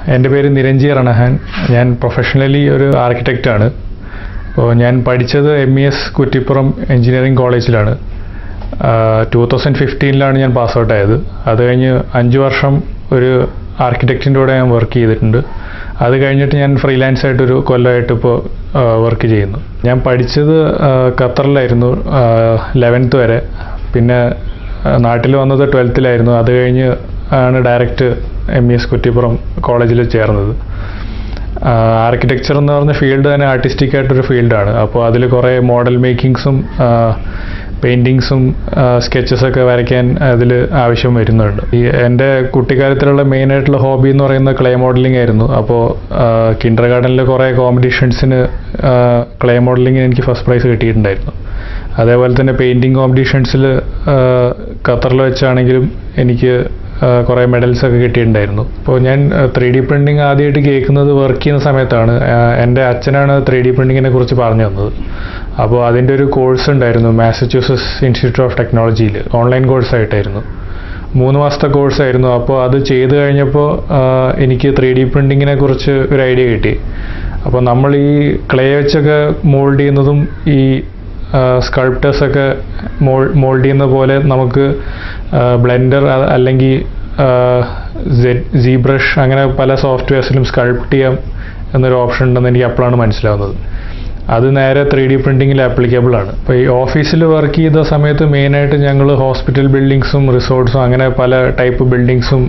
എൻ്റെ പേര് നിരഞ്ജി റണഹാൻ ഞാൻ പ്രൊഫഷണലി ഒരു ആർക്കിടെക്റ്റാണ് അപ്പോൾ ഞാൻ പഠിച്ചത് M E S Kuttippuram engineering കോളേജിലാണ് ടൂ തൗസൻഡ് ഫിഫ്റ്റീനിലാണ് ഞാൻ പാസ് ഔട്ട് ആയത് അത് കഴിഞ്ഞ് അഞ്ച് വർഷം ഒരു ആർക്കിടെക്റ്റിൻ്റെ കൂടെ ഞാൻ വർക്ക് ചെയ്തിട്ടുണ്ട് അത് കഴിഞ്ഞിട്ട് ഞാൻ ഫ്രീലാൻസ് ആയിട്ടൊരു കൊല്ലമായിട്ട് ഇപ്പോൾ വർക്ക് ചെയ്യുന്നു ഞാൻ പഠിച്ചത് ആ, ഖത്തറിലായിരുന്നു ലെവൻത്ത് വരെ പിന്നെ നാട്ടിൽ വന്നത് ട്വൽത്തിലായിരുന്നു അത് കഴിഞ്ഞ് ആണ് direct M E S Kuttippuram കോളേജിൽ ചേർന്നത് ആർക്കിടെക്ചർ എന്ന് പറഞ്ഞ ഫീൽഡ് തന്നെ ആർട്ടിസ്റ്റിക് ആയിട്ടൊരു ഫീൽഡാണ് അപ്പോൾ അതിൽ കുറേ മോഡൽ മേക്കിങ്സും പെയിൻറ്റിങ്സും സ്കെച്ചസൊക്കെ വരയ്ക്കാൻ അതിൽ ആവശ്യം വരുന്നുണ്ട് ഈ എൻ്റെ കുട്ടിക്കാലത്തിലുള്ള മെയിൻ ആയിട്ടുള്ള ഹോബി എന്ന് പറയുന്നത് ക്ലേ മോഡലിംഗ് ആയിരുന്നു അപ്പോൾ കിൻഡർ ഗാർഡനിൽ കുറേ കോമ്പറ്റീഷൻസിന് ക്ലേ മോഡലിംഗിന് എനിക്ക് ഫസ്റ്റ് പ്രൈസ് കിട്ടിയിട്ടുണ്ടായിരുന്നു അതേപോലെ തന്നെ പെയിൻറ്റിങ് കോമ്പറ്റീഷൻസിൽ ഖത്തറിൽ വെച്ചാണെങ്കിലും എനിക്ക് കുറേ മെഡൽസ് ഒക്കെ കിട്ടിയിട്ടുണ്ടായിരുന്നു അപ്പോൾ ഞാൻ ത്രീ ഡി പ്രിൻറ്റിങ് ആദ്യമായിട്ട് കേൾക്കുന്നത് വർക്ക് ചെയ്യുന്ന സമയത്താണ് ആ, എൻ്റെ അച്ഛനാണ് ത്രീ ഡി പ്രിൻറ്റിങ്ങിനെ കുറിച്ച് പറഞ്ഞു തന്നത് അപ്പോൾ അതിൻ്റെ ഒരു കോഴ്സ് ഉണ്ടായിരുന്നു മാസച്യൂസസ് ഇൻസ്റ്റിറ്റ്യൂട്ട് ഓഫ് ടെക്നോളജിയിൽ ഓൺലൈൻ കോഴ്സായിട്ടായിരുന്നു മൂന്ന് മാസത്തെ കോഴ്സായിരുന്നു അപ്പോൾ അത് ചെയ്ത് കഴിഞ്ഞപ്പോൾ ആ, എനിക്ക് ത്രീ ഡി പ്രിൻറ്റിങ്ങിനെ കുറിച്ച് ഒരു ഐഡിയ കിട്ടി അപ്പോൾ നമ്മൾ ഈ ക്ലേ വെച്ചൊക്കെ മോൾഡ് ചെയ്യുന്നതും ഈ സ്കൾപ്റ്റേഴ്സൊക്കെ മോൾ മോൾഡ് ചെയ്യുന്ന പോലെ നമുക്ക് ബ്ലെൻഡർ അല്ലെങ്കിൽ സി ബ്രഷ് അങ്ങനെ പല സോഫ്റ്റ്വെയർസിലും സ്കൾപ്റ്റ് ചെയ്യാം എന്നൊരു ഓപ്ഷൻ ഉണ്ടെന്ന് എനിക്ക് അപ്പോഴാണ് മനസ്സിലാവുന്നത് അത് നേരെ ത്രീ ഡി പ്രിൻറ്റിങ്ങിൽ ആപ്ലിക്കബിൾ ആണ് അപ്പോൾ ഈ ഓഫീസിൽ വർക്ക് ചെയ്ത സമയത്ത് മെയിനായിട്ട് ഞങ്ങൾ ഹോസ്പിറ്റൽ ബിൽഡിങ്സും റിസോർട്ട്സും അങ്ങനെ പല ടൈപ്പ് ബിൽഡിങ്സും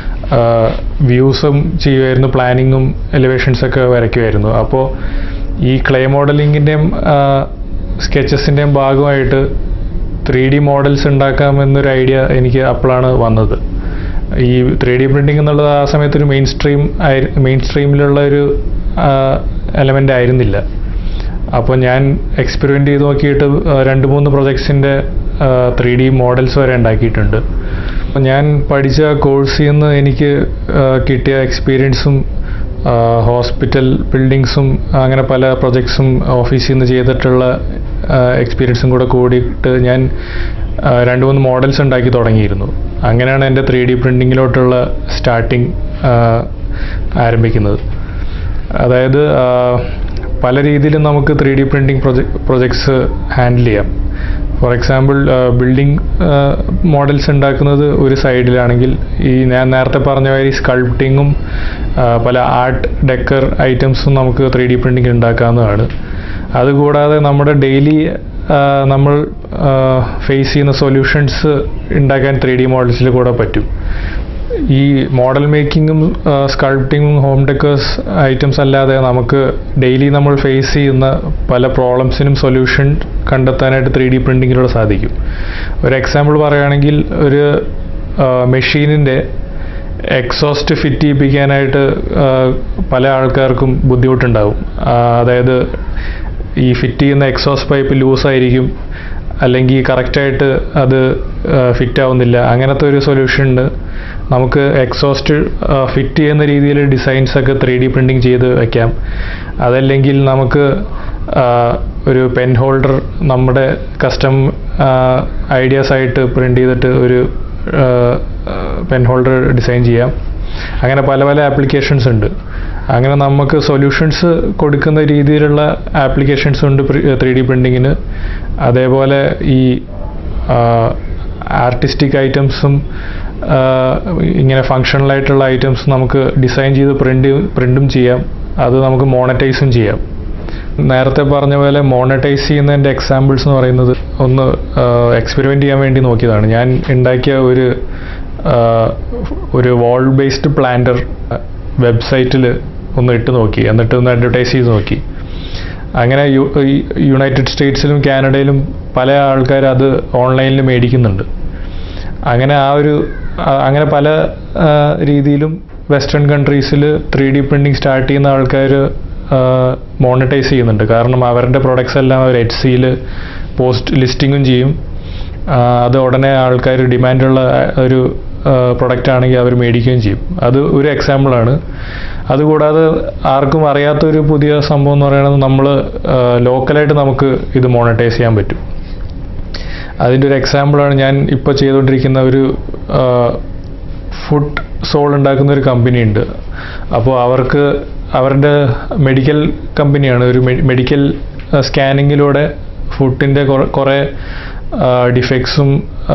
വ്യൂസും ചെയ്യുമായിരുന്നു പ്ലാനിങ്ങും എലിവേഷൻസൊക്കെ വരയ്ക്കുമായിരുന്നു അപ്പോൾ ഈ ക്ലേ മോഡലിങ്ങിൻ്റെയും സ്കെച്ചസിൻ്റെയും ഭാഗമായിട്ട് ത്രീ ഡി മോഡൽസ് ഉണ്ടാക്കാമെന്നൊരു ഐഡിയ എനിക്ക് അപ്പോഴാണ് വന്നത് ഈ ത്രീ ഡി പ്രിൻറ്റിംഗ് എന്നുള്ളത് ആ സമയത്ത് ഒരു മെയിൻ സ്ട്രീം ആയി മെയിൻ സ്ട്രീമിലുള്ള ഒരു എലമെൻ്റ് ആയിരുന്നില്ല അപ്പോൾ ഞാൻ എക്സ്പെരിമെൻ്റ് ചെയ്ത് നോക്കിയിട്ട് ആ, രണ്ട് മൂന്ന് പ്രൊജക്ട്സിൻ്റെ ത്രീ ഡി മോഡൽസ് വരെ ഉണ്ടാക്കിയിട്ടുണ്ട് അപ്പോൾ ഞാൻ പഠിച്ച കോഴ്സിൽ നിന്ന് എനിക്ക് ആ, കിട്ടിയ എക്സ്പീരിയൻസും ഹോസ്പിറ്റൽ ബിൽഡിങ്സും അങ്ങനെ പല പ്രൊജക്ട്സും ഓഫീസിൽ നിന്ന് ചെയ്തിട്ടുള്ള എക്സ്പീരിയൻസും കൂടെ കൂടിയിട്ട് ഞാൻ ആ, രണ്ട് മൂന്ന് മോഡൽസ് ഉണ്ടാക്കി തുടങ്ങിയിരുന്നു അങ്ങനെയാണ് എൻ്റെ ത്രീ ഡി പ്രിൻറ്റിങ്ങിലോട്ടുള്ള സ്റ്റാർട്ടിങ് ആരംഭിക്കുന്നത് അതായത് ആ, പല രീതിയിലും നമുക്ക് three D printing project projects handle ചെയ്യാം ഫോർ എക്സാമ്പിൾ ബിൽഡിംഗ് മോഡൽസ് ഉണ്ടാക്കുന്നത് ഒരു സൈഡിലാണെങ്കിൽ ഈ ഞാൻ നേരത്തെ പറഞ്ഞ മാതിരി സ്കൾപ്റ്റിങ്ങും പല ആർട്ട് ഡെക്കർ ഐറ്റംസും നമുക്ക് ത്രീ ഡി പ്രിൻറ്റിംഗ് ഉണ്ടാക്കാവുന്നതാണ് അതുകൂടാതെ നമ്മുടെ ഡെയിലി നമ്മൾ ഫേസ് ചെയ്യുന്ന സൊല്യൂഷൻസ് ഉണ്ടാക്കാൻ ത്രീ ഡി മോഡൽസിൽ കൂടെ പറ്റും ഈ മോഡൽ മേക്കിങ്ങും സ്കൾപ്റ്റിങ്ങും ഹോം ഡെക്കേഴ്സ് ഐറ്റംസ് അല്ലാതെ നമുക്ക് ഡെയിലി നമ്മൾ ഫേസ് ചെയ്യുന്ന പല പ്രോബ്ലംസിനും സൊല്യൂഷൻ കണ്ടെത്താനായിട്ട് ത്രീ ഡി പ്രിൻറ്റിങ്ങിലൂടെ സാധിക്കും ഒരു എക്സാമ്പിൾ പറയുകയാണെങ്കിൽ ഒരു മെഷീനിൻ്റെ എക്സോസ്റ്റ് ഫിറ്റ് ചെയ്യിപ്പിക്കാനായിട്ട് ആ, പല ആൾക്കാർക്കും ബുദ്ധിമുട്ടുണ്ടാവും ആ, അതായത് ഈ ഫിറ്റ് ചെയ്യുന്ന എക്സോസ്റ്റ് പൈപ്പ് ലൂസായിരിക്കും അല്ലെങ്കിൽ കറക്റ്റായിട്ട് അത് ഫിറ്റ് ആവുന്നില്ല അങ്ങനത്തെ ഒരു സൊല്യൂഷന് നമുക്ക് എക്സോസ്റ്റ് ഫിറ്റ് ചെയ്യുന്ന രീതിയിൽ ഡിസൈൻസ് ഒക്കെ ത്രീ ഡി പ്രിൻറ്റിങ് ചെയ്ത് വെക്കാം അതല്ലെങ്കിൽ നമുക്ക് ആ, ഒരു പെൻ ഹോൾഡർ നമ്മുടെ കസ്റ്റം ഐഡിയാസ് ആയിട്ട് പ്രിൻ്റ് ചെയ്തിട്ട് ഒരു പെൻ ഹോൾഡർ ഡിസൈൻ ചെയ്യാം അങ്ങനെ പല പല ആപ്ലിക്കേഷൻസ് ഉണ്ട് അങ്ങനെ നമുക്ക് സൊല്യൂഷൻസ് കൊടുക്കുന്ന രീതിയിലുള്ള ആപ്ലിക്കേഷൻസ് ഉണ്ട് ത്രീ ഡി പ്രിൻറ്റിങ്ങിന് അതേപോലെ ഈ ആർട്ടിസ്റ്റിക് ഐറ്റംസും ഇങ്ങനെ ഫങ്ഷണൽ ആയിട്ടുള്ള ഐറ്റംസ് നമുക്ക് ഡിസൈൻ ചെയ്ത് പ്രിൻ്റ് പ്രിൻറ്റും ചെയ്യാം അത് നമുക്ക് മോണറ്റൈസും ചെയ്യാം നേരത്തെ പറഞ്ഞ പോലെ മോണറ്റൈസ് ചെയ്യുന്നതിൻ്റെ എക്സാമ്പിൾസ് എന്ന് പറയുന്നത് ഒന്ന് എക്സ്പെരിമെൻ്റ് ചെയ്യാൻ വേണ്ടി നോക്കിയതാണ് ഞാൻ ഉണ്ടാക്കിയ ഒരു ആ, ഒരു വാൾ ബേസ്ഡ് പ്ലാന്റർ വെബ്സൈറ്റിൽ ഒന്ന് ഇട്ട് നോക്കി എന്നിട്ട് ഒന്ന് അഡ്വർടൈസ് ചെയ്ത് നോക്കി അങ്ങനെ യു ഈ യുണൈറ്റഡ് സ്റ്റേറ്റ്സിലും കാനഡയിലും പല ആൾക്കാർ അത് ഓൺലൈനിൽ മേടിക്കുന്നുണ്ട് അങ്ങനെ ആ ഒരു ആ- അങ്ങനെ പല ആ, രീതിയിലും വെസ്റ്റേൺ കൺട്രീസിൽ ത്രീ ഡി പ്രിൻറ്റിങ് സ്റ്റാർട്ട് ചെയ്യുന്ന ആൾക്കാർ മോണിറ്റൈസ് ചെയ്യുന്നുണ്ട് കാരണം അവരുടെ പ്രൊഡക്ട്സ് എല്ലാം അവർ എച്ച് സിയിൽ പോസ്റ്റ് ലിസ്റ്റിങ്ങും ചെയ്യും ആ, അത് ഉടനെ ആൾക്കാർ ഡിമാൻഡുള്ള ഒരു പ്രൊഡക്റ്റ് ആണെങ്കിൽ അവർ മേടിക്കുകയും ചെയ്യും അത് ഒരു എക്സാമ്പിളാണ് അതുകൂടാതെ ആർക്കും അറിയാത്തൊരു പുതിയ സംഭവം എന്ന് പറയുന്നത് നമ്മൾ ലോക്കലായിട്ട് നമുക്ക് ഇത് മോണിറ്റൈസ് ചെയ്യാൻ പറ്റും അതിൻ്റെ ഒരു എക്സാമ്പിളാണ് ഞാൻ ഇപ്പോൾ ചെയ്തുകൊണ്ടിരിക്കുന്ന ഒരു ഫുഡ് സോൾ ഉണ്ടാക്കുന്ന ഒരു കമ്പനി ഉണ്ട് അപ്പോൾ അവർക്ക് അവരുടെ മെഡിക്കൽ കമ്പനിയാണ് ഒരു മെഡിക്കൽ സ്കാനിങ്ങിലൂടെ ഫുഡിൻ്റെ കുറേ ഡിഫക്ട്സും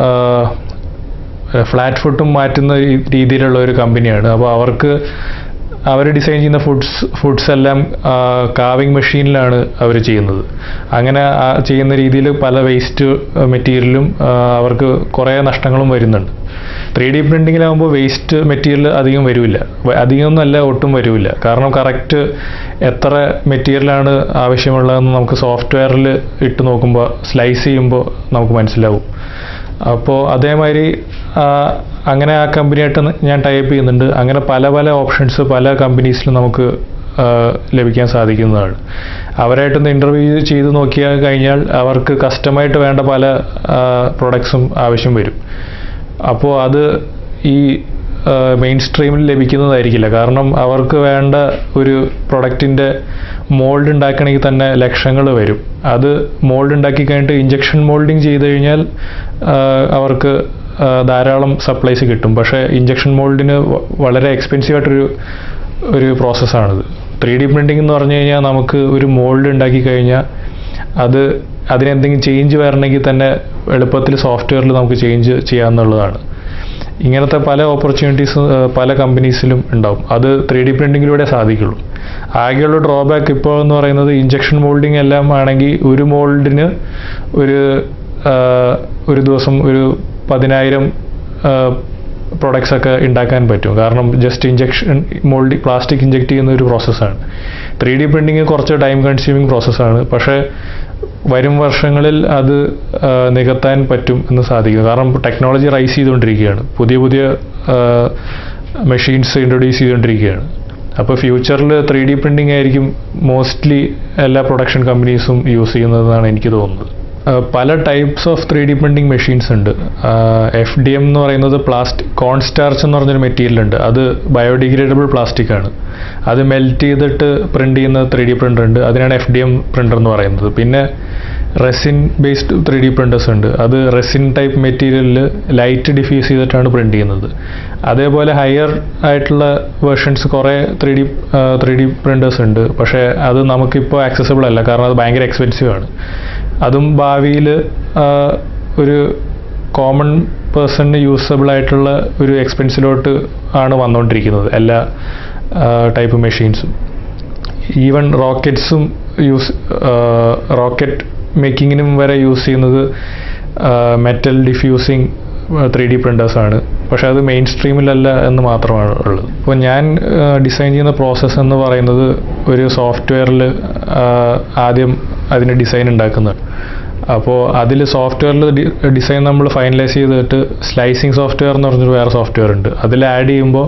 ഫ്ലാറ്റ് ഫുഡും മാറ്റുന്ന രീ- രീതിയിലുള്ള ഒരു കമ്പനിയാണ് അപ്പോൾ അവർക്ക് അവർ ഡിസൈൻ ചെയ്യുന്ന ഫുഡ്സ് ഫുഡ്സ് എല്ലാം കാവിങ് മെഷീനിലാണ് അവർ ചെയ്യുന്നത് അങ്ങനെ ആ ചെയ്യുന്ന രീതിയിൽ പല വേസ്റ്റ് മെറ്റീരിയലും അവർക്ക് കുറേ നഷ്ടങ്ങളും വരുന്നുണ്ട് ത്രീ ഡി പ്രിൻറ്റിങ്ങിലാകുമ്പോൾ വേസ്റ്റ് മെറ്റീരിയൽ അധികം വരില്ല അധികമൊന്നുമല്ല ഒട്ടും വരില്ല കാരണം കറക്റ്റ് എത്ര മെറ്റീരിയലാണ് ആവശ്യമുള്ളതെന്ന് നമുക്ക് സോഫ്റ്റ്വെയറിൽ ഇട്ട് നോക്കുമ്പോൾ സ്ലൈസ് ചെയ്യുമ്പോൾ നമുക്ക് മനസ്സിലാവും അപ്പോൾ അതേമാതിരി ആ, അങ്ങനെ ആ കമ്പനിയായിട്ട് ഞാൻ ടൈപ്പ് ചെയ്യുന്നുണ്ട് അങ്ങനെ പല പല ഓപ്ഷൻസ് പല കമ്പനീസിലും നമുക്ക് ആ, ലഭിക്കാൻ സാധിക്കുന്നതാണ് അവരായിട്ടൊന്ന് ഇൻ്റർവ്യൂ ചെയ്ത് നോക്കിയാൽ കഴിഞ്ഞാൽ അവർക്ക് കസ്റ്റമായിട്ട് വേണ്ട പല പ്രൊഡക്ട്സും ആവശ്യം വരും അപ്പോൾ അത് ഈ മെയിൻ സ്ട്രീമിൽ ലഭിക്കുന്നതായിരിക്കില്ല കാരണം അവർക്ക് വേണ്ട ഒരു പ്രൊഡക്റ്റിൻ്റെ മോൾഡ് ഉണ്ടാക്കണമെങ്കിൽ തന്നെ ലക്ഷങ്ങൾ വരും അത് മോൾഡ് ഉണ്ടാക്കി കഴിഞ്ഞിട്ട് ഇഞ്ചക്ഷൻ മോൾഡിങ് ചെയ്ത് കഴിഞ്ഞാൽ ആ, അവർക്ക് ആ, ധാരാളം സപ്ലൈസ് കിട്ടും പക്ഷേ ഇഞ്ചക്ഷൻ മോൾഡിന് വളരെ എക്സ്പെൻസീവ് ആയിട്ടൊരു ഒരു പ്രോസസ്സാണിത് ത്രീ ഡി പ്രിൻറ്റിംഗ് എന്ന് പറഞ്ഞു കഴിഞ്ഞാൽ നമുക്ക് ഒരു മോൾഡ് ഉണ്ടാക്കി കഴിഞ്ഞാൽ അത് അതിനെന്തെങ്കിലും ചേഞ്ച് വരണമെങ്കിൽ തന്നെ എളുപ്പത്തിൽ സോഫ്റ്റ്വെയറിൽ നമുക്ക് ചേഞ്ച് ചെയ്യാമെന്നുള്ളതാണ് ഇങ്ങനത്തെ പല ഓപ്പർച്യൂണിറ്റീസ് പല കമ്പനീസിലും ഉണ്ടാവും അത് ത്രീ ഡി പ്രിൻറ്റിങ്ങിലൂടെ സാധിക്കുള്ളൂ ആകെയുള്ള ഡ്രോബാക്ക് ഇപ്പോൾ എന്ന് പറയുന്നത് ഇഞ്ചക്ഷൻ മോൾഡിംഗ് എല്ലാം ആണെങ്കിൽ ഒരു മോൾഡിന് ഒരു ആ, ഒരു ദിവസം ഒരു പതിനായിരം പ്രൊഡക്ട്സ് ഒക്കെ ഉണ്ടാക്കാൻ പറ്റും കാരണം ജസ്റ്റ് ഇഞ്ചക്ഷൻ മോൾഡി പ്ലാസ്റ്റിക് ഇഞ്ചെക്ട് ചെയ്യുന്ന ഒരു പ്രോസസ്സാണ് ത്രീ ഡി പ്രിൻറ്റിങ് കുറച്ച് ടൈം കൺസ്യൂമിങ് പ്രോസസ്സാണ് പക്ഷേ വരും വർഷങ്ങളിൽ അത് ആ, നികത്താൻ പറ്റും എന്ന് സാധിക്കും കാരണം ടെക്നോളജി റൈസ് ചെയ്തുകൊണ്ടിരിക്കുകയാണ് പുതിയ പുതിയ മെഷീൻസ് ഇൻട്രൊഡ്യൂസ് ചെയ്തുകൊണ്ടിരിക്കുകയാണ് അപ്പോൾ ഫ്യൂച്ചറിൽ ത്രീ ഡി പ്രിൻറ്റിംഗ് ആയിരിക്കും മോസ്റ്റ്ലി എല്ലാ പ്രൊഡക്ഷൻ കമ്പനീസും യൂസ് ചെയ്യുന്നതെന്നാണ് എനിക്ക് തോന്നുന്നത് ആ, പല types of three D printing machines ഉണ്ട് എഫ് ഡി എം എന്ന് പറയുന്നത് പ്ലാസ്റ്റിക് കോൺസ്റ്റാർച്ച് എന്ന് പറഞ്ഞൊരു മെറ്റീരിയൽ ഉണ്ട് അത് ബയോഡിഗ്രേഡബിൾ പ്ലാസ്റ്റിക് ആണ് അത് മെൽറ്റ് ചെയ്തിട്ട് പ്രിന്റ് ചെയ്യുന്ന ത്രീ ഡി പ്രിൻ്റർ ഉണ്ട് അതിനാണ് എഫ് ഡി എം പ്രിൻ്റർ എന്ന് പറയുന്നത് പിന്നെ resin based three D printers ഉണ്ട് അത് റെസിൻ ടൈപ്പ് മെറ്റീരിയലിൽ ലൈറ്റ് ഡിഫ്യൂസ് ചെയ്തിട്ടാണ് പ്രിന്റ് ചെയ്യുന്നത് അതേപോലെ ഹയർ ആയിട്ടുള്ള വേർഷൻസ് കുറേ three D three D printers ഉണ്ട് പക്ഷേ അത് നമുക്കിപ്പോൾ ആക്സസിബിൾ അല്ല കാരണം അത് ഭയങ്കര എക്സ്പെൻസീവ് ആണ് അതും ഭാവിയിൽ ഒരു കോമൺ പേഴ്സണിന് യൂസബിൾ ആയിട്ടുള്ള ഒരു എക്സ്പെൻസിലോട്ട് ആണ് വന്നുകൊണ്ടിരിക്കുന്നത് എല്ലാ ടൈപ്പ് മെഷീൻസും ഈവൻ റോക്കറ്റ്സും യൂസ് റോക്കറ്റ് മേക്കിങ്ങിനും വരെ യൂസ് ചെയ്യുന്നത് മെറ്റൽ ഡിഫ്യൂസിങ് ത്രീ ഡി പ്രിൻറ്റേഴ്സാണ് പക്ഷേ അത് മെയിൻ സ്ട്രീമിലല്ല എന്ന് മാത്രമാണ് ഉള്ളത് ഇപ്പോൾ ഞാൻ ഡിസൈൻ ചെയ്യുന്ന പ്രോസസ്സ് എന്ന് പറയുന്നത് ഒരു സോഫ്റ്റ്വെയറിൽ ആദ്യം അതിന് ഡിസൈൻ ഉണ്ടാക്കുന്നത് അപ്പോൾ അതിൽ സോഫ്റ്റ്വെയറിൽ ഡിസൈൻ നമ്മൾ ഫൈനലൈസ് ചെയ്തിട്ട് സ്ലൈസിങ് സോഫ്റ്റ്വെയർ എന്ന് പറഞ്ഞൊരു വേറെ സോഫ്റ്റ്വെയർ ഉണ്ട് അതിൽ ആഡ് ചെയ്യുമ്പോൾ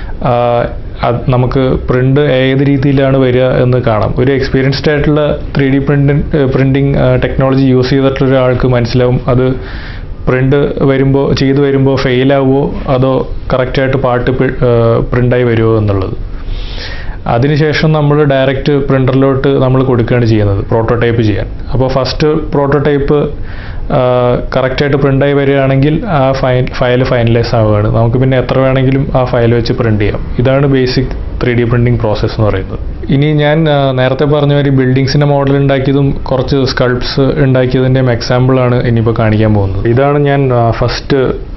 അത് നമുക്ക് പ്രിൻ്റ് ഏത് രീതിയിലാണ് വരിക എന്ന് കാണാം ഒരു എക്സ്പീരിയൻസ്ഡ് ആയിട്ടുള്ള three D printing printing technology use ചെയ്തിട്ടുള്ള ഒരാൾക്ക് മനസ്സിലാവും അത് പ്രിൻ്റ് വരുമ്പോൾ ചെയ്തു വരുമ്പോൾ ഫെയിൽ ആവുമോ അതോ കറക്റ്റായിട്ട് പാട്ട് പ്രിൻ്റായി വരുമോ എന്നുള്ളത് അതിനുശേഷം നമ്മൾ ഡയറക്റ്റ് പ്രിൻ്ററിലോട്ട് നമ്മൾ കൊടുക്കുകയാണ് ചെയ്യുന്നത് പ്രോട്ടോടൈപ്പ് ചെയ്യാൻ അപ്പോൾ ഫസ്റ്റ് പ്രോട്ടോടൈപ്പ് കറക്റ്റായിട്ട് പ്രിൻ്റായി വരികയാണെങ്കിൽ ആ ഫൈൻ ഫയൽ ഫൈനലൈസ് ആവുകയാണ് നമുക്ക് പിന്നെ എത്ര വേണമെങ്കിലും ആ ഫയൽ വെച്ച് പ്രിൻ്റ് ചെയ്യാം ഇതാണ് basic three D printing process എന്ന് പറയുന്നത് ഇനി ഞാൻ ആ, നേരത്തെ പറഞ്ഞ ഒരു ബിൽഡിങ്സിൻ്റെ മോഡൽ ഉണ്ടാക്കിയതും കുറച്ച് സ്കൾപ്സ് ഉണ്ടാക്കിയതിൻ്റെയും എക്സാമ്പിളാണ് ഇനിയിപ്പോൾ കാണിക്കാൻ പോകുന്നത് ഇതാണ് ഞാൻ ഫസ്റ്റ്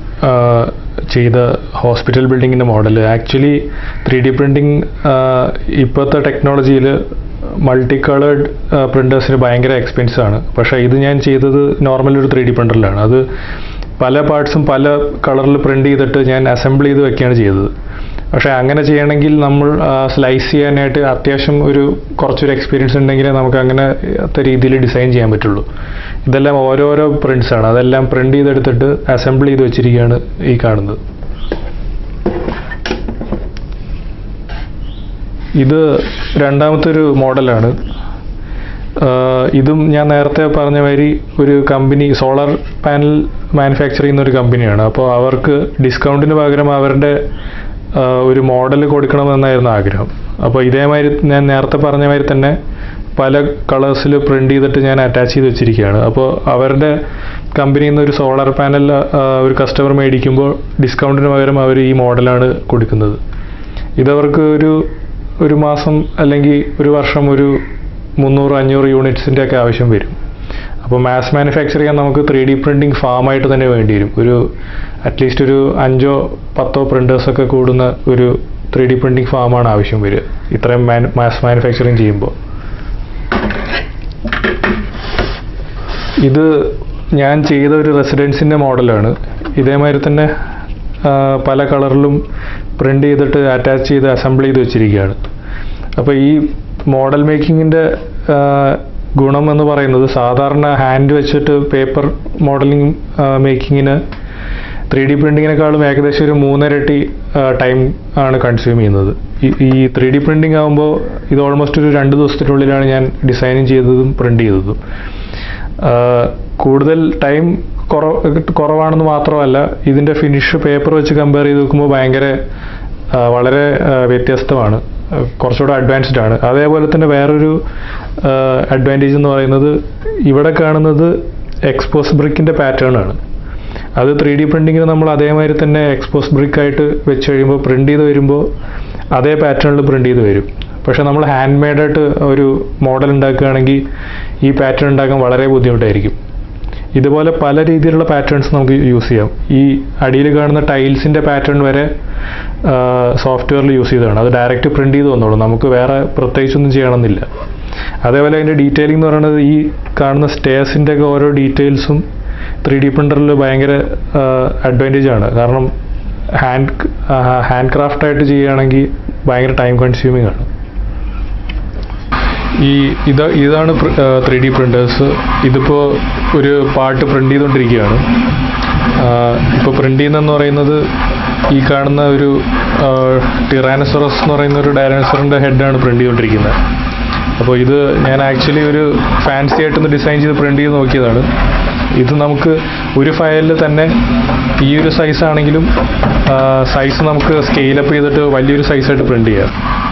ചെയ്ത ഹോസ്പിറ്റൽ ബിൽഡിങ്ങിൻ്റെ model actually three D printing ഇപ്പോഴത്തെ ടെക്നോളജിയിൽ മൾട്ടി കളേർഡ് പ്രിൻറ്റേഴ്സിന് ഭയങ്കര എക്സ്പെൻസ് ആണ് പക്ഷേ ഇത് ഞാൻ ചെയ്തത് നോർമൽ ഒരു ത്രീ ഡി പ്രിൻ്ററിലാണ് അത് പല പാർട്സും പല കളറിൽ പ്രിൻ്റ് ചെയ്തിട്ട് ഞാൻ അസംബിൾ ചെയ്ത് വെക്കുകയാണ് ചെയ്തത് പക്ഷേ അങ്ങനെ ചെയ്യണമെങ്കിൽ നമ്മൾ സ്ലൈസ് ചെയ്യാനായിട്ട് അത്യാവശ്യം ഒരു കുറച്ചൊരു എക്സ്പീരിയൻസ് ഉണ്ടെങ്കിൽ നമുക്ക് അങ്ങനത്തെ രീതിയിൽ ഡിസൈൻ ചെയ്യാൻ പറ്റുള്ളൂ ഇതെല്ലാം ഓരോരോ പ്രിൻറ്റ്സ് ആണ് അതെല്ലാം പ്രിൻ്റ് ചെയ്തെടുത്തിട്ട് അസംബിൾ ചെയ്ത് വെച്ചിരിക്കുകയാണ് ഈ കാണുന്നത് ഇത് രണ്ടാമത്തെ ഒരു മോഡലാണ് ആഹ് ഇതും ഞാൻ നേരത്തെ പറഞ്ഞ മാതിരി ഒരു കമ്പനി സോളാർ പാനൽ മാനുഫാക്ചർ ചെയ്യുന്ന ഒരു കമ്പനിയാണ് അപ്പോൾ അവർക്ക് ഡിസ്കൗണ്ടിന് പകരം അവരുടെ ആഹ് ഒരു മോഡൽ കൊടുക്കണമെന്നായിരുന്നു ആഗ്രഹം അപ്പോൾ ഇതേമാതിരി ഞാൻ നേരത്തെ പറഞ്ഞ മാതിരി തന്നെ പല കളേഴ്സിൽ പ്രിൻ്റ് ചെയ്തിട്ട് ഞാൻ അറ്റാച്ച് ചെയ്ത് വെച്ചിരിക്കുകയാണ് അപ്പോൾ അവരുടെ കമ്പനിയിൽ നിന്ന് ഒരു സോളാർ പാനൽ ഒരു കസ്റ്റമർ മേടിക്കുമ്പോൾ ഡിസ്കൗണ്ടിന് പകരം അവർ ഈ മോഡലാണ് കൊടുക്കുന്നത് ഇതവർക്ക് ഒരു ഒരു മാസം അല്ലെങ്കിൽ ഒരു വർഷം ഒരു മുന്നൂറ് അഞ്ഞൂറ് യൂണിറ്റ്സിൻ്റെ ഒക്കെ ആവശ്യം വരും അപ്പോൾ മാസ് മാനുഫാക്ചർ ചെയ്യാൻ നമുക്ക് ത്രീ ഡി പ്രിൻറ്റിങ് ഫാമായിട്ട് തന്നെ വേണ്ടി വരും ഒരു അറ്റ്ലീസ്റ്റ് ഒരു അഞ്ചോ പത്തോ പ്രിൻറ്റേഴ്സൊക്കെ കൂടുന്ന ഒരു ത്രീ ഡി പ്രിൻറ്റിങ് ഫാമാണ് ആവശ്യം വരിക ഇത്രയും മാസ് മാനുഫാക്ചറിങ് ചെയ്യുമ്പോൾ ഇത് ഞാൻ ചെയ്ത ഒരു റെസിഡൻസിൻ്റെ മോഡലാണ് ഇതേമാതിരി തന്നെ ആ, പല കളറിലും പ്രിൻ്റ് ചെയ്തിട്ട് അറ്റാച്ച് ചെയ്ത് അസംബിൾ ചെയ്ത് വെച്ചിരിക്കുകയാണ് അപ്പോൾ ഈ മോഡൽ മേക്കിങ്ങിൻ്റെ ഗുണം എന്ന് പറയുന്നത് സാധാരണ ഹാൻഡ് വെച്ചിട്ട് പേപ്പർ മോഡലിംഗ് മേക്കിങ്ങിന് ത്രീ ഡി പ്രിൻറ്റിങ്ങിനേക്കാളും ഏകദേശം ഒരു മൂന്നിരട്ടി ടൈം ആണ് കൺസ്യൂം ചെയ്യുന്നത് ഈ- ഈ ത്രീ ഡി പ്രിൻറ്റിംഗ് ആകുമ്പോൾ ഇത് ഓൾമോസ്റ്റ് ഒരു രണ്ട് ദിവസത്തിനുള്ളിലാണ് ഞാൻ ഡിസൈനിങ് ചെയ്തതും പ്രിൻ്റ് ചെയ്തതും ആഹ് കൂടുതൽ ടൈം കുറവ് കുറവാണെന്ന് മാത്രമല്ല ഇതിൻ്റെ ഫിനിഷ് പേപ്പർ വെച്ച് കമ്പയർ ചെയ്ത് നോക്കുമ്പോൾ ഭയങ്കര ആഹ് വളരെ ആഹ് വ്യത്യസ്തമാണ് ആഹ് കുറച്ചുകൂടെ അഡ്വാൻസ്ഡ് ആണ് അതേപോലെ തന്നെ വേറൊരു അഡ്വാൻറ്റേജ് എന്ന് പറയുന്നത് ഇവിടെ കാണുന്നത് എക്സ്പോസ് ബ്രിക്കിൻ്റെ പാറ്റേൺ ആണ് അത് ത്രീ ഡി പ്രിൻറ്റിങ്ങിന് നമ്മൾ അതേമാതിരി തന്നെ എക്സ്പോസ് ബ്രിക്ക് ആയിട്ട് വെച്ച് കഴിയുമ്പോൾ പ്രിൻ്റ് ചെയ്ത് വരുമ്പോൾ അതേ പാറ്റേണിൽ പ്രിൻ്റ് ചെയ്ത് വരും പക്ഷെ നമ്മൾ ഹാൻഡ് മെയ്ഡായിട്ട് ഒരു മോഡൽ ഉണ്ടാക്കുകയാണെങ്കിൽ ഈ പാറ്റേൺ ഉണ്ടാക്കാൻ വളരെ ബുദ്ധിമുട്ടായിരിക്കും ഇതുപോലെ പല രീതിയിലുള്ള പാറ്റേൺസ് നമുക്ക് യൂസ് ചെയ്യാം ഈ അടിയിൽ കാണുന്ന ടൈൽസിൻ്റെ പാറ്റേൺ വരെ സോഫ്റ്റ്വെയറിൽ യൂസ് ചെയ്തതാണ് അത് ഡയറക്റ്റ് പ്രിൻ്റ് ചെയ്ത് വന്നോളൂ നമുക്ക് വേറെ പ്രത്യേകിച്ചൊന്നും ചെയ്യണമെന്നില്ല അതേപോലെ അതിൻ്റെ ഡീറ്റെയിലിംഗ് എന്ന് പറയുന്നത് ഈ കാണുന്ന സ്റ്റേഴ്സിൻ്റെ ഒക്കെ ഓരോ ഡീറ്റെയിൽസും ത്രീ ഡി പ്രിൻ്ററിൽ ഭയങ്കര അഡ്വാൻറ്റേജ് ആണ് കാരണം ഹാൻഡ് ഹാൻഡ് ക്രാഫ്റ്റ് ആയിട്ട് ചെയ്യുകയാണെങ്കിൽ ഭയങ്കര ടൈം കൺസ്യൂമിങ് ആണ് ഈ ഇത് ഇതാണ് ത്രീ ഡി പ്രിൻറ്റേഴ്സ് ഇതിപ്പോൾ ഒരു പാട്ട് പ്രിൻ്റ് ചെയ്തുകൊണ്ടിരിക്കുകയാണ് ഇപ്പോൾ പ്രിൻ്റ് ചെയ്യുന്നതെന്ന് പറയുന്നത് ഈ കാണുന്ന ഒരു ടിറാനസറസ് എന്ന് പറയുന്ന ഒരു ഡയനോസറിൻ്റെ ഹെഡാണ് പ്രിൻ്റ് ചെയ്തുകൊണ്ടിരിക്കുന്നത് അപ്പോൾ ഇത് ഞാൻ ആക്ച്വലി ഒരു ഫാൻസി ആയിട്ടൊന്ന് ഡിസൈൻ ചെയ്ത് പ്രിൻ്റ് ചെയ്ത് നോക്കിയതാണ് ഇത് നമുക്ക് ഒരു ഫയലിൽ തന്നെ ഈ ഒരു സൈസ് ആണെങ്കിലും സൈസ് നമുക്ക് സ്കെയിലപ്പ് ചെയ്തിട്ട് വലിയൊരു സൈസായിട്ട് പ്രിൻ്റ് ചെയ്യാം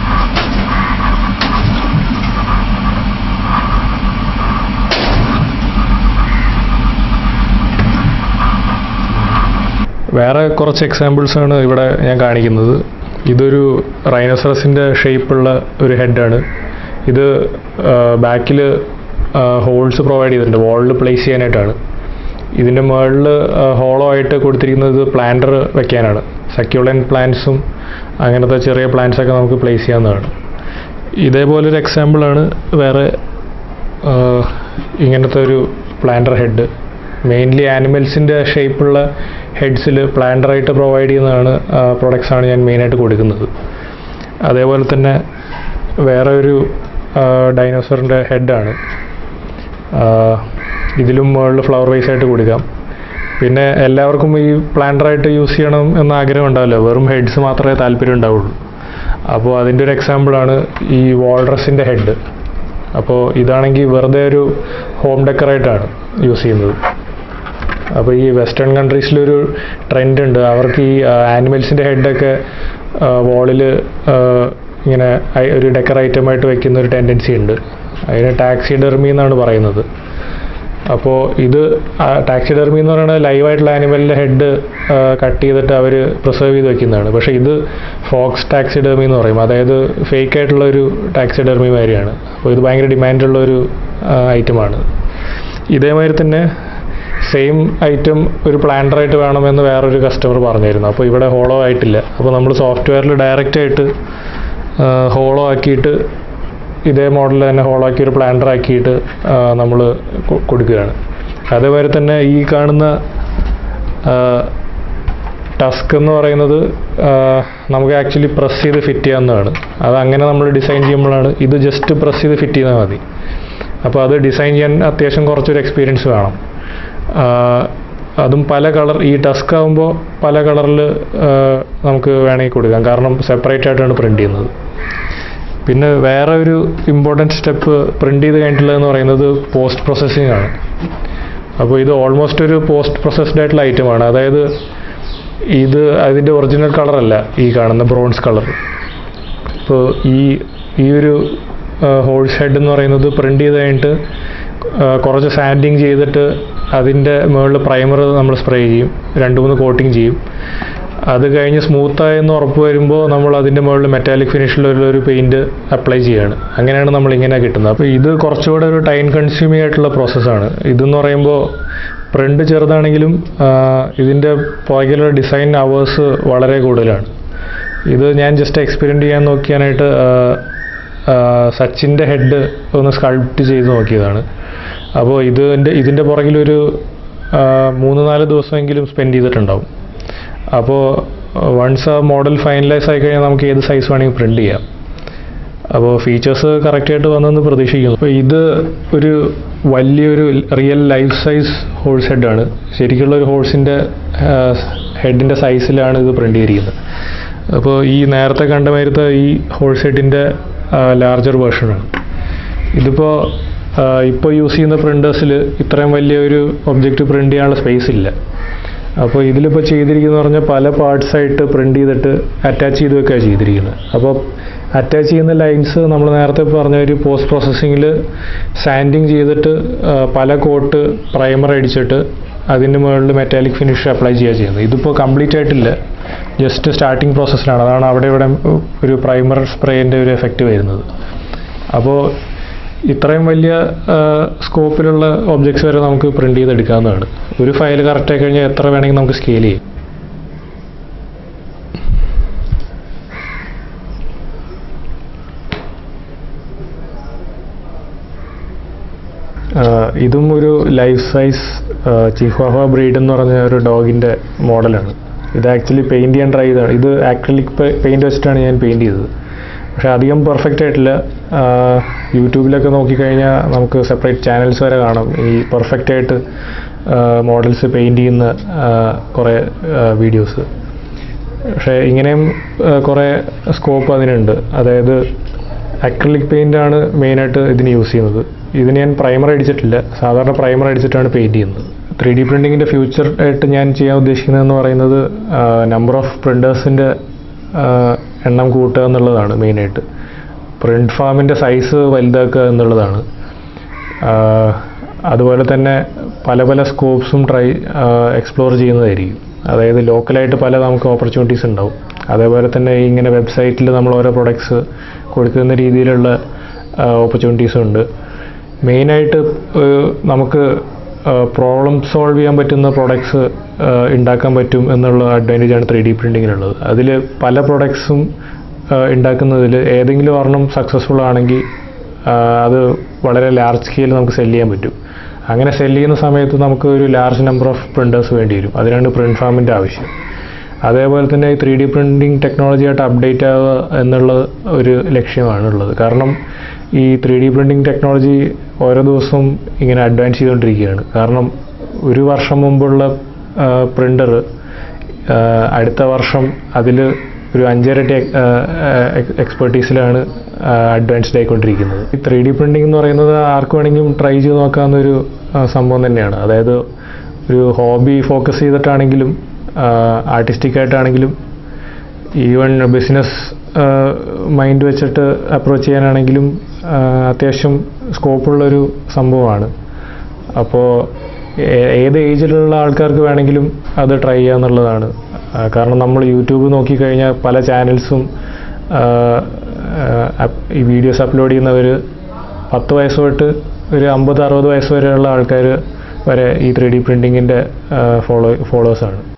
വേറെ കുറച്ച് എക്സാമ്പിൾസ് ആണ് ഇവിടെ ഞാൻ കാണിക്കുന്നത് ഇതൊരു റൈനോസറസിൻ്റെ ഷേപ്പുള്ള ഒരു ഹെഡാണ് ഇത് ബാക്കിൽ ഹോൾസ് പ്രൊവൈഡ് ചെയ്തിട്ടുണ്ട് വാളിൽ പ്ലേസ് ചെയ്യാനായിട്ടാണ് ഇതിൻ്റെ മുകളിൽ ഹോളോ ആയിട്ട് കൊടുത്തിരിക്കുന്നത് പ്ലാന്റർ വെക്കാനാണ് സക്യുലൻ പ്ലാന്റ്സും അങ്ങനത്തെ ചെറിയ plants ഒക്കെ നമുക്ക് പ്ലേസ് ചെയ്യാവുന്നതാണ് ഇതേപോലൊരു എക്സാമ്പിളാണ് വേറെ ആ, ഇങ്ങനത്തെ ഒരു പ്ലാന്റർ ഹെഡ് മെയിൻലി ആനിമൽസിൻ്റെ ഷേപ്പുള്ള ഹെഡ്സിൽ പ്ലാന്ററായിട്ട് പ്രൊവൈഡ് ചെയ്യുന്നതാണ് പ്രൊഡക്ട്സ് ആണ് ഞാൻ മെയിനായിട്ട് കൊടുക്കുന്നത് അതേപോലെ തന്നെ വേറെ ഒരു ഡൈനോസറിൻ്റെ ഹെഡാണ് ഇതിലും മുകളിൽ ഫ്ലവർ വൈസ് ആയിട്ട് കൊടുക്കാം പിന്നെ എല്ലാവർക്കും ഈ പ്ലാന്ററായിട്ട് യൂസ് ചെയ്യണം എന്ന ആഗ്രഹം ഉണ്ടാവില്ല വെറും ഹെഡ്സ് മാത്രമേ താല്പര്യം ഉണ്ടാവുള്ളൂ അപ്പോൾ അതിൻ്റെ ഒരു എക്സാമ്പിളാണ് ഈ വാൾഡ്രസിൻ്റെ ഹെഡ് അപ്പോൾ ഇതാണെങ്കിൽ വെറുതെ ഒരു ഹോം ഡെക്കറായിട്ടാണ് യൂസ് ചെയ്യുന്നത് അപ്പോൾ ഈ വെസ്റ്റേൺ കൺട്രീസിലൊരു ട്രെൻഡ് ഉണ്ട് അവർക്ക് ഈ ആനിമൽസിൻ്റെ ഹെഡൊക്കെ വാളിൽ ഇങ്ങനെ ഐ- ഒരു ഡെക്കർ ഐറ്റമായിട്ട് വെക്കുന്ന ഒരു ടെൻഡൻസി ഉണ്ട് അതിന് ടാക്സിഡെർമി എന്നാണ് പറയുന്നത് അപ്പോൾ ഇത് ടാക്സിഡെർമി എന്ന് പറയുന്നത് ലൈവായിട്ടുള്ള ആനിമലിൻ്റെ ഹെഡ് കട്ട് ചെയ്തിട്ട് അവർ പ്രിസർവ് ചെയ്ത് വെക്കുന്നതാണ് പക്ഷേ ഇത് ഫോക്സ് ടാക്സിഡെർമി എന്ന് പറയും അതായത് ഫേക്ക് ആയിട്ടുള്ള ഒരു ടാക്സിഡെർമി മാതിരിയാണ് അപ്പോൾ ഇത് ഭയങ്കര ഡിമാൻഡുള്ള ഒരു ഐറ്റമാണ് ഇതേമാതിരി തന്നെ സെയിം ഐറ്റം ഒരു പ്ലാന്ററായിട്ട് വേണമെന്ന് വേറൊരു കസ്റ്റമർ പറഞ്ഞിരുന്നു അപ്പോൾ ഇവിടെ ഹോളോ ആയിട്ടില്ല അപ്പോൾ നമ്മൾ സോഫ്റ്റ്വെയറിൽ ഡയറക്റ്റ് ആയിട്ട് ഹോളോ ആക്കിയിട്ട് ഇതേ മോഡൽ തന്നെ ഹോളോ ആക്കി ഒരു പ്ലാന്റർ ആക്കിയിട്ട് നമ്മൾ കൊടുക്കുകയാണ് അതേപോലെ തന്നെ ഈ കാണുന്ന ടസ്ക് എന്ന് പറയുന്നത് ആ, നമുക്ക് ആക്ച്വലി പ്രസ് ചെയ്ത് ഫിറ്റ് ചെയ്യാവുന്നതാണ് അത് അങ്ങനെ നമ്മൾ ഡിസൈൻ ചെയ്യുമ്പോഴാണ് ഇത് ജസ്റ്റ് പ്രസ് ചെയ്ത് ഫിറ്റ് ചെയ്താൽ മതി അപ്പോൾ അത് ഡിസൈൻ ചെയ്യാൻ അത്യാവശ്യം കുറച്ചൊരു എക്സ്പീരിയൻസ് വേണം ആ, അതും പല കളർ ഈ ടസ്ക് ആകുമ്പോൾ പല കളറിൽ നമുക്ക് വേണമെങ്കിൽ കൊടുക്കാം കാരണം സെപ്പറേറ്റ് ആയിട്ടാണ് പ്രിൻ്റ് ചെയ്യുന്നത് പിന്നെ വേറെ ഒരു ഇമ്പോർട്ടൻറ്റ് സ്റ്റെപ്പ് പ്രിൻ്റ് ചെയ്ത് കഴിഞ്ഞിട്ടുള്ളതെന്ന് പറയുന്നത് പോസ്റ്റ് പ്രോസസ്സിംഗ് ആണ് അപ്പോൾ ഇത് ഓൾമോസ്റ്റ് ഒരു പോസ്റ്റ് പ്രോസസ്ഡ് ആയിട്ടുള്ള ഐറ്റമാണ് അതായത് ഇത് അതിൻ്റെ ഒറിജിനൽ കളറല്ല ഈ കാണുന്ന ബ്രോൺസ് കളർ ഇപ്പോൾ ഈ ഈ ഒരു ഹോൾസ് ഹെഡ് എന്ന് പറയുന്നത് പ്രിൻ്റ് ചെയ്ത് കഴിഞ്ഞിട്ട് ആ, കുറച്ച് സാൻഡിങ് ചെയ്തിട്ട് അതിൻ്റെ മുകളിൽ പ്രൈമർ നമ്മൾ സ്പ്രേ ചെയ്യും രണ്ട് മൂന്ന് കോട്ടിങ് ചെയ്യും അത് കഴിഞ്ഞ് സ്മൂത്തായെന്ന് ഉറപ്പ് വരുമ്പോൾ നമ്മൾ അതിൻ്റെ മുകളിൽ മെറ്റാലിക് ഫിനിഷിലുള്ള ഒരു പെയിൻറ് അപ്ലൈ ചെയ്യാണ് അങ്ങനെയാണ് നമ്മൾ ഇങ്ങനെ കിട്ടുന്നത് അപ്പോൾ ഇത് കുറച്ചുകൂടെ ഒരു ടൈം കൺസ്യൂമിംഗ് ആയിട്ടുള്ള പ്രോസസ്സാണ് ഇതെന്ന് പറയുമ്പോൾ പ്രിൻ്റ് ചെറുതാണെങ്കിലും ആ, ഇതിൻ്റെ പുറകിലുള്ള ഡിസൈൻ അവേഴ്സ് വളരെ കൂടുതലാണ് ഇത് ഞാൻ ജസ്റ്റ് എക്സ്പെരിമെൻ്റ് ചെയ്യാൻ നോക്കിയാനായിട്ട് ആ, ആ, സച്ചിൻ്റെ ഹെഡ് ഒന്ന് സ്കൾപ്റ്റ് ചെയ്ത് നോക്കിയതാണ് അപ്പോൾ ഇതിൻ്റെ ഇതിൻ്റെ പുറകിലൊരു ആ, മൂന്ന് നാല് ദിവസമെങ്കിലും സ്പെൻഡ് ചെയ്തിട്ടുണ്ടാവും അപ്പോൾ വൺസ് ആ മോഡൽ ഫൈനലൈസ് ആയി കഴിഞ്ഞാൽ നമുക്ക് ഏത് സൈസ് വേണമെങ്കിൽ പ്രിൻ്റ് ചെയ്യാം അപ്പോൾ ഫീച്ചേഴ്സ് കറക്റ്റായിട്ട് വന്നെന്ന് പ്രതീക്ഷിക്കുന്നു അപ്പോൾ ഇത് ഒരു വലിയൊരു റിയൽ ലൈഫ് സൈസ് ഹോഴ്സ് ഹെഡാണ് ശരിക്കുള്ള ഒരു ഹോഴ്സിൻ്റെ ഹെഡിൻ്റെ സൈസിലാണ് ഇത് പ്രിൻ്റ് ചെയ്തിരിക്കുന്നത് അപ്പോൾ ഈ നേരത്തെ കണ്ട മാതിരത്തെ ഈ ഹോഴ്സ് ഹെഡിൻ്റെ ലാർജർ വേർഷനാണ് ഇതിപ്പോൾ ഇപ്പോൾ യൂസ് ചെയ്യുന്ന പ്രിൻറ്റേഴ്സിൽ ഇത്രയും വലിയ ഒരു ഒബ്ജക്റ്റ് പ്രിൻ്റ് ചെയ്യാനുള്ള സ്പേസ് ഇല്ല അപ്പോൾ ഇതിലിപ്പോൾ ചെയ്തിരിക്കുന്നത് പറഞ്ഞാൽ പല പാർട്സ് ആയിട്ട് പ്രിൻ്റ് ചെയ്തിട്ട് അറ്റാച്ച് ചെയ്ത് വെക്കുകയാണ് ചെയ്തിരിക്കുന്നത് അപ്പോൾ അറ്റാച്ച് ചെയ്യുന്ന ലൈൻസ് നമ്മൾ നേരത്തെ പറഞ്ഞ ഒരു പോസ്റ്റ് പ്രോസസ്സിങ്ങിൽ സാൻഡിങ് ചെയ്തിട്ട് ആ, പല കോട്ട് പ്രൈമർ അടിച്ചിട്ട് അതിൻ്റെ മുകളിൽ മെറ്റാലിക് ഫിനിഷ് അപ്ലൈ ചെയ്യുക ചെയ്യുന്നത് ഇതിപ്പോൾ കംപ്ലീറ്റ് ആയിട്ടില്ല ജസ്റ്റ് സ്റ്റാർട്ടിങ് പ്രോസസ്സിലാണ് അതാണ് അവിടെ ഇവിടെ ഒരു പ്രൈമർ സ്പ്രേൻ്റെ ഒരു എഫക്റ്റ് വരുന്നത് അപ്പോൾ ഇത്രയും വലിയ സ്കോപ്പിലുള്ള ഒബ്ജക്ട്സ് വരെ നമുക്ക് പ്രിൻ്റ് ചെയ്തെടുക്കാവുന്നതാണ് ഒരു ഫയൽ കറക്റ്റ് ആയി കഴിഞ്ഞാൽ എത്ര വേണമെങ്കിൽ നമുക്ക് സ്കെയിൽ ചെയ്യും ആഹ് ഇതും ഒരു ലൈഫ് സൈസ് ചിഹ്വാഹ ബ്രീഡ് എന്ന് പറഞ്ഞ ഒരു ഡോഗിൻ്റെ മോഡലാണ് ഇത് ആക്ച്വലി പെയിൻറ് ചെയ്യാൻ ട്രൈ ചെയ്തതാണ് ഇത് ആക്രിലിക് പെയിൻറ് വെച്ചിട്ടാണ് ഞാൻ പെയിൻറ് ചെയ്തത് പക്ഷെ അധികം പെർഫെക്റ്റ് ആയിട്ടില്ല ആഹ് യൂട്യൂബിലൊക്കെ നോക്കിക്കഴിഞ്ഞാൽ നമുക്ക് സെപ്പറേറ്റ് ചാനൽസ് വരെ കാണാം ഈ പെർഫെക്റ്റ് ആയിട്ട് മോഡൽസ് പെയിൻറ് ചെയ്യുന്ന ആഹ് കുറേ വീഡിയോസ് പക്ഷേ ഇങ്ങനെയും ആഹ് കുറേ സ്കോപ്പ് അതിനുണ്ട് അതായത് അക്രലിക് പെയിൻ്റ് ആണ് മെയിനായിട്ട് ഇതിന് യൂസ് ചെയ്യുന്നത് ഇതിന് ഞാൻ പ്രൈമർ അടിച്ചിട്ടില്ല സാധാരണ പ്രൈമർ അടിച്ചിട്ടാണ് പെയിൻറ് ചെയ്യുന്നത് ത്രീ ഡി പ്രിൻറ്റിങ്ങിൻ്റെ ഫ്യൂച്ചർ ആയിട്ട് ഞാൻ ചെയ്യാൻ ഉദ്ദേശിക്കുന്നതെന്ന് പറയുന്നത് നമ്പർ ഓഫ് പ്രിൻറ്റേഴ്സിൻ്റെ എണ്ണം കൂട്ടുക എന്നുള്ളതാണ് മെയിനായിട്ട് പ്രിൻറ്റ് ഫാമിൻ്റെ സൈസ് വലുതാക്കുക എന്നുള്ളതാണ് ആഹ് അതുപോലെ തന്നെ പല പല സ്കോപ്സും ട്രൈ എക്സ്പ്ലോർ ചെയ്യുന്നതായിരിക്കും അതായത് ലോക്കലായിട്ട് പല നമുക്ക് ഓപ്പർച്യൂണിറ്റീസ് ഉണ്ടാവും അതേപോലെ തന്നെ ഇങ്ങനെ വെബ്സൈറ്റിൽ നമ്മൾ ഓരോ പ്രൊഡക്ട്സ് കൊടുക്കുന്ന രീതിയിലുള്ള ഓപ്പർച്യൂണിറ്റീസും ഉണ്ട് മെയിനായിട്ട് നമുക്ക് പ്രോബ്ലം സോൾവ് ചെയ്യാൻ പറ്റുന്ന പ്രൊഡക്ട്സ് ഉണ്ടാക്കാൻ പറ്റും എന്നുള്ള അഡ്വാൻറ്റേജാണ് ത്രീ ഡി പ്രിൻറ്റിങ്ങിനുള്ളത് അതിൽ പല പ്രൊഡക്ട്സും ഉണ്ടാക്കുന്നതിൽ ഏതെങ്കിലും ഒരെണ്ണം സക്സസ്ഫുൾ ആണെങ്കിൽ ആ, അത് വളരെ ലാർജ് സ്കെയിൽ നമുക്ക് സെല് ചെയ്യാൻ പറ്റും അങ്ങനെ സെല് ചെയ്യുന്ന സമയത്ത് നമുക്ക് ഒരു ലാർജ് നമ്പർ ഓഫ് പ്രിൻറ്റേഴ്സ് വേണ്ടി വരും അതിനാണ് പ്രിൻറ്റ് ഫാമിൻ്റെ ആവശ്യം അതേപോലെ തന്നെ ഈ ത്രീ ഡി പ്രിൻറ്റിംഗ് ടെക്നോളജിയായിട്ട് അപ്ഡേറ്റ് ആവുക എന്നുള്ള ഒരു ലക്ഷ്യമാണ് ഉള്ളത് കാരണം ഈ ത്രീ ഡി പ്രിൻറ്റിംഗ് ടെക്നോളജി ഓരോ ദിവസവും ഇങ്ങനെ അഡ്വാൻസ് ചെയ്തുകൊണ്ടിരിക്കുകയാണ് കാരണം ഒരു വർഷം മുമ്പുള്ള പ്രിൻ്റർ അടുത്ത വർഷം അതിൽ ഒരു അഞ്ചിരട്ടി എക്സ്പെർട്ടീസിലാണ് അഡ്വാൻസ്ഡ് ആയിക്കൊണ്ടിരിക്കുന്നത് ഈ ത്രീ ഡി പ്രിൻറ്റിംഗ് എന്ന് പറയുന്നത് ആർക്ക് വേണമെങ്കിലും ട്രൈ ചെയ്ത് നോക്കാവുന്ന ഒരു ആ, സംഭവം തന്നെയാണ് അതായത് ഒരു ഹോബി ഫോക്കസ് ചെയ്തിട്ടാണെങ്കിലും ആർട്ടിസ്റ്റിക് ആയിട്ടാണെങ്കിലും ഈവൻ ബിസിനസ് മൈൻഡ് വെച്ചിട്ട് അപ്രോച്ച് ചെയ്യാനാണെങ്കിലും ആ, അത്യാവശ്യം സ്കോപ്പുള്ളൊരു സംഭവമാണ് അപ്പോൾ ഏത് ഏജിലുള്ള ആൾക്കാർക്ക് വേണമെങ്കിലും അത് ട്രൈ ചെയ്യാന്നുള്ളതാണ് ആ, കാരണം നമ്മൾ യൂട്യൂബ് നോക്കിക്കഴിഞ്ഞാൽ പല ചാനൽസും ഈ വീഡിയോസ് അപ്ലോഡ് ചെയ്യുന്നവർ പത്ത് വയസ്സ് തൊട്ട് ഒരു അമ്പത് അറുപത് വയസ്സ് വരെയുള്ള ആൾക്കാർ വരെ ഈ ത്രീ ഡി പ്രിൻറ്റിങ്ങിൻ്റെ ഫോളോ ഫോളോവേഴ്സാണ്